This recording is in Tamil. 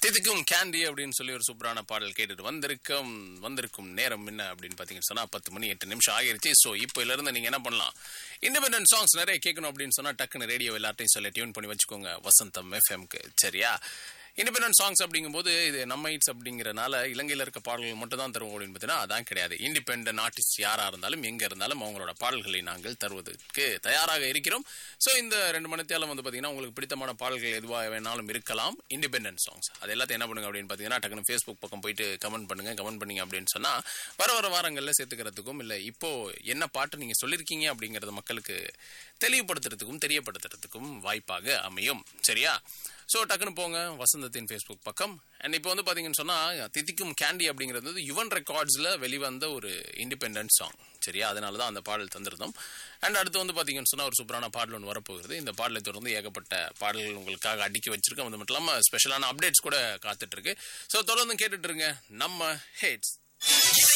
திதிக்கும் கேண்டி அப்படின்னு சொல்லி ஒரு சூப்பரான பாடல் கேட்டுட்டு வந்திருக்கும் வந்திருக்கும் நேரம் என்ன அப்படின்னு பாத்தீங்கன்னு சொன்னா பத்து மணி எட்டு நிமிஷம் ஆகிருச்சு ஸோ இப்போ இருந்து நீங்க என்ன பண்ணலாம் இண்டிபெண்டன்ட் சாங்ஸ் நிறைய கேட்கணும் அப்படின்னு சொன்னா டக்குன்னு ரேடியோ எல்லாத்தையும் சொல்லி டியூன் பண்ணி வச்சுக்கோங்க வசந்தம் எஃப்எம்க்கு சரியா இண்டிபெண்டன்ட் சாங்ஸ் அப்படிங்கும்போது இது நம்ம இட்ஸ் அப்படிங்கறனால இலங்கையில் இருக்க பாடல்கள் மட்டும் தான் தருவோம் அப்படின்னு பார்த்தீங்கன்னா அதான் கிடையாது இண்டிபெண்டன்ட் ஆர்டிஸ்ட் யாரா இருந்தாலும் எங்க இருந்தாலும் அவங்களோட பாடல்களை நாங்கள் தருவதற்கு தயாராக இருக்கிறோம் ஸோ இந்த ரெண்டு மணித்தியாலம் வந்து பார்த்தீங்கன்னா உங்களுக்கு பிடித்தமான பாடல்கள் எதுவாக வேணாலும் இருக்கலாம் இண்டிபெண்டன்ட் சாங்ஸ் அது எல்லாத்தையும் என்ன பண்ணுங்க அப்படின்னு பார்த்தீங்கன்னா டக்குனு ஃபேஸ்புக் பக்கம் போயிட்டு கமெண்ட் பண்ணுங்க கமெண்ட் பண்ணீங்க அப்படின்னு சொன்னா வர வர வாரங்களில் சேர்த்துக்கிறதுக்கும் இல்லை இப்போ என்ன பாட்டு நீங்க சொல்லியிருக்கீங்க அப்படிங்கறத மக்களுக்கு தெளிவுபடுத்துறதுக்கும் தெரியப்படுத்துறதுக்கும் வாய்ப்பாக அமையும் சரியா ஸோ டக்குன்னு போங்க வசந்தத்தின் ஃபேஸ்புக் பக்கம் அண்ட் இப்போ வந்து பார்த்தீங்கன்னு சொன்னால் திதிக்கும் கேண்டி அப்படிங்கிறது வந்து யுவன் ரெக்கார்ட்ஸில் வெளிவந்த ஒரு இண்டிபெண்டன்ட் சாங் சரியா அதனால தான் அந்த பாடல் தந்திருந்தோம் அண்ட் அடுத்து வந்து பார்த்தீங்கன்னு சொன்னால் ஒரு சூப்பரான பாடல் ஒன்று வரப்போகுது இந்த பாடலை தொடர்ந்து ஏகப்பட்ட பாடல்கள் உங்களுக்காக அடுக்கி வச்சிருக்கோம் அது மட்டும் இல்லாமல் ஸ்பெஷலான அப்டேட்ஸ் கூட காத்துட்டு இருக்கு ஸோ தொடர்ந்து கேட்டுட்டு இருங்க நம்ம ஹேட்ஸ்